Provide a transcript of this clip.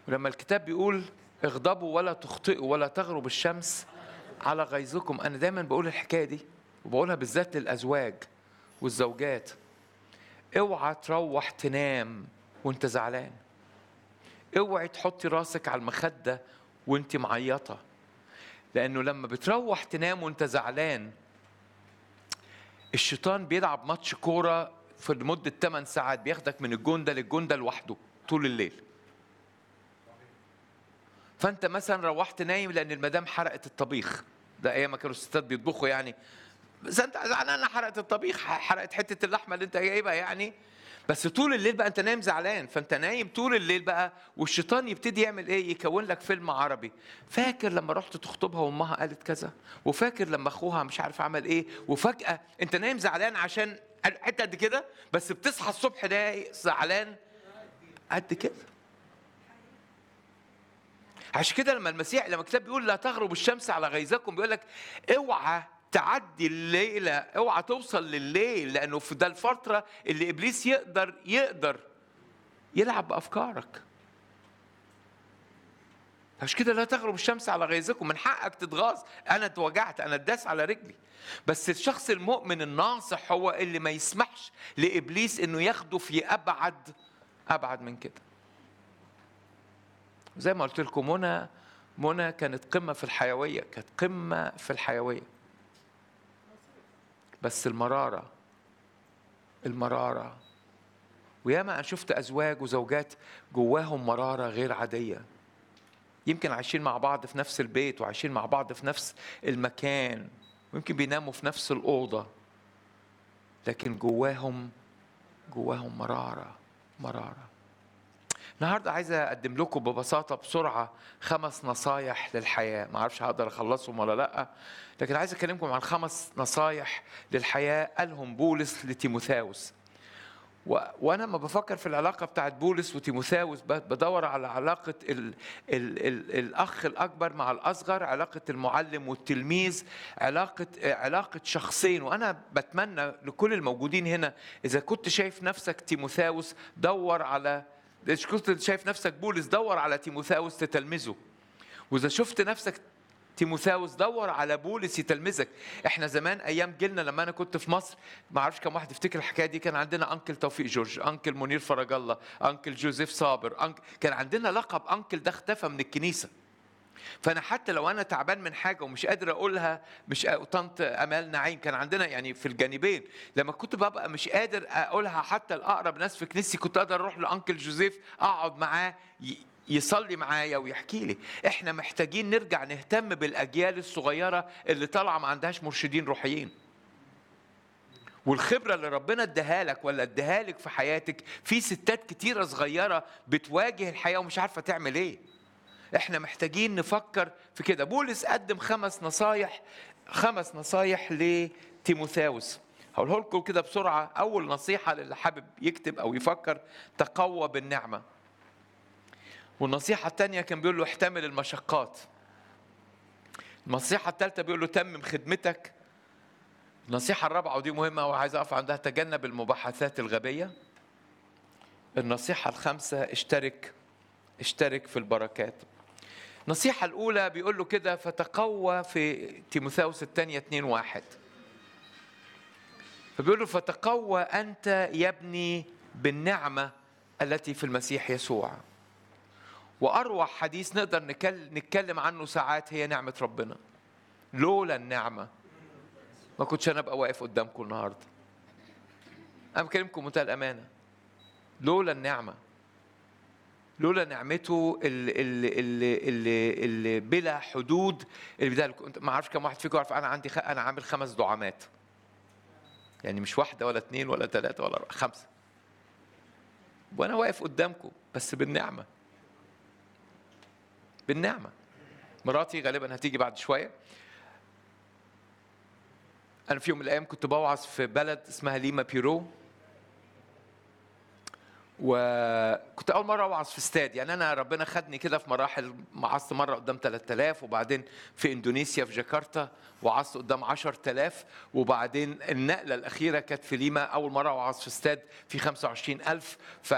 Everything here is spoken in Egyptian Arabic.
ولما الكتاب بيقول اغضبوا ولا تخطئوا ولا تغرب الشمس على غيظكم انا دايما بقول الحكايه دي وبقولها بالذات للازواج والزوجات اوعى تروح تنام وانت زعلان اوعي تحطي راسك على المخده وانت معيطه لانه لما بتروح تنام وانت زعلان الشيطان بيلعب ماتش كوره في لمده 8 ساعات بياخدك من الجون ده للجون ده لوحده طول الليل فانت مثلا روحت نايم لان المدام حرقت الطبيخ ده ايام ما كانوا الستات بيطبخوا يعني بس انت زعلان حرقت الطبيخ حرقت حته اللحمه اللي انت جايبها يعني بس طول الليل بقى انت نايم زعلان فانت نايم طول الليل بقى والشيطان يبتدي يعمل ايه يكون لك فيلم عربي فاكر لما رحت تخطبها وامها قالت كذا وفاكر لما اخوها مش عارف عمل ايه وفجاه انت نايم زعلان عشان حته قد كده بس بتصحى الصبح ده زعلان قد كده عشان كده لما المسيح لما الكتاب بيقول لا تغرب الشمس على غيظكم بيقول لك اوعى تعدي الليله اوعى توصل لليل لانه في ده الفتره اللي ابليس يقدر يقدر يلعب بافكارك عشان كده لا تغرب الشمس على غيظكم من حقك تتغاظ انا اتوجعت انا اتداس على رجلي بس الشخص المؤمن الناصح هو اللي ما يسمحش لابليس انه ياخده في ابعد ابعد من كده زي ما قلت لكم منى منى كانت قمه في الحيويه كانت قمه في الحيويه بس المراره المراره وياما انا شفت ازواج وزوجات جواهم مراره غير عاديه يمكن عايشين مع بعض في نفس البيت وعايشين مع بعض في نفس المكان ويمكن بيناموا في نفس الاوضه لكن جواهم جواهم مراره مراره النهارده عايز اقدم لكم ببساطه بسرعه خمس نصايح للحياه ما اعرفش هقدر اخلصهم ولا لا لكن عايز اكلمكم عن خمس نصايح للحياه قالهم بولس لتيموثاوس و... وانا ما بفكر في العلاقه بتاعت بولس وتيموثاوس بدور على علاقه ال... ال... ال... الاخ الاكبر مع الاصغر علاقه المعلم والتلميذ علاقه علاقه شخصين وانا بتمنى لكل الموجودين هنا اذا كنت شايف نفسك تيموثاوس دور على إذا كنت شايف نفسك بولس دور على تيموثاوس تتلمذه واذا شفت نفسك تيموثاوس دور على بولس يتلمذك احنا زمان ايام جيلنا لما انا كنت في مصر ما اعرفش كم واحد يفتكر الحكايه دي كان عندنا انكل توفيق جورج انكل منير فرج الله انكل جوزيف صابر أنكل كان عندنا لقب انكل ده اختفى من الكنيسه فانا حتى لو انا تعبان من حاجه ومش قادر اقولها مش طنط امال نعيم كان عندنا يعني في الجانبين لما كنت ببقى مش قادر اقولها حتى الاقرب ناس في كنيستي كنت اقدر اروح لانكل جوزيف اقعد معاه يصلي معايا ويحكي لي احنا محتاجين نرجع نهتم بالاجيال الصغيره اللي طالعه ما عندهاش مرشدين روحيين والخبره اللي ربنا اداها لك ولا اداها لك في حياتك في ستات كتيره صغيره بتواجه الحياه ومش عارفه تعمل ايه احنا محتاجين نفكر في كده بولس قدم خمس نصايح خمس نصايح لتيموثاوس هقوله لكم كده بسرعه اول نصيحه للي حابب يكتب او يفكر تقوى بالنعمه والنصيحة الثانية كان بيقول له احتمل المشقات. النصيحة الثالثة بيقول له تمم خدمتك. النصيحة الرابعة ودي مهمة وعايز أقف عندها تجنب المباحثات الغبية. النصيحة الخامسة اشترك اشترك في البركات. النصيحة الأولى بيقول له كده فتقوى في تيموثاوس الثانية 2 واحد. فبيقول له فتقوى أنت يا ابني بالنعمة التي في المسيح يسوع. واروع حديث نقدر نتكلم عنه ساعات هي نعمه ربنا لولا النعمه ما كنتش انا ابقى واقف قدامكم النهارده انا بكلمكم بمنتهى الامانه لولا النعمه لولا نعمته اللي, اللي, اللي, اللي, اللي بلا حدود اللي بدها ما اعرفش كم واحد فيكم يعرف انا عندي خ... انا عامل خمس دعامات يعني مش واحده ولا اثنين ولا ثلاثه ولا خمسه وانا واقف قدامكم بس بالنعمه بالنعمة مراتي غالبا هتيجي بعد شوية أنا في يوم من الأيام كنت بوعظ في بلد اسمها ليما بيرو وكنت أول مرة أوعظ في استاد يعني أنا ربنا خدني كده في مراحل وعظت مرة قدام 3000 وبعدين في إندونيسيا في جاكرتا وعظت قدام 10000 وبعدين النقلة الأخيرة كانت في ليما أول مرة أوعظ في استاد في 25000